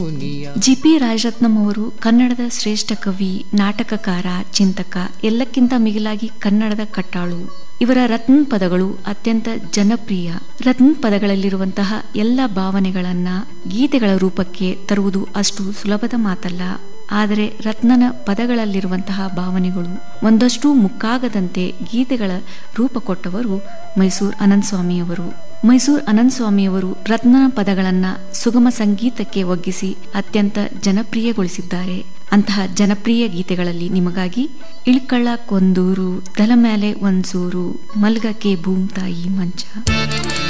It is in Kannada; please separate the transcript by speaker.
Speaker 1: ಜಿ ಪಿ ರಾಜರತ್ನಂ ಅವರು ಕನ್ನಡದ ಶ್ರೇಷ್ಠ ಕವಿ ನಾಟಕಕಾರ ಚಿಂತಕ ಎಲ್ಲಕ್ಕಿಂತ ಮಿಗಿಲಾಗಿ ಕನ್ನಡದ ಕಟ್ಟಾಳು ಇವರ ರತ್ನ ಪದಗಳು ಅತ್ಯಂತ ಜನಪ್ರಿಯ ರತ್ನ ಪದಗಳಲ್ಲಿರುವಂತಹ ಎಲ್ಲ ಭಾವನೆಗಳನ್ನ ಗೀತೆಗಳ ರೂಪಕ್ಕೆ ತರುವುದು ಅಷ್ಟು ಸುಲಭದ ಮಾತಲ್ಲ ಆದರೆ ರತ್ನನ ಪದಗಳಲ್ಲಿರುವಂತಹ ಭಾವನೆಗಳು ಒಂದಷ್ಟು ಮುಕ್ಕಾಗದಂತೆ ಗೀತೆಗಳ ರೂಪ ಕೊಟ್ಟವರು ಮೈಸೂರು ಅನಂತಸ್ವಾಮಿಯವರು ಮೈಸೂರು ಅನಂತಸ್ವಾಮಿಯವರು ರತ್ನನ ಪದಗಳನ್ನ ಸುಗಮ ಸಂಗೀತಕ್ಕೆ ಒಗ್ಗಿಸಿ ಅತ್ಯಂತ ಜನಪ್ರಿಯಗೊಳಿಸಿದ್ದಾರೆ ಅಂತಹ ಜನಪ್ರಿಯ ಗೀತೆಗಳಲ್ಲಿ ನಿಮಗಾಗಿ ಇಳ್ಕಳ್ಳ ಕೊಂದೂರು ತಲ ಮೇಲೆ ಒಂದ್ಸೂರು ಮಲ್ಗಕ್ಕೆ ಭೂಮ್ ತಾಯಿ ಮಂಚ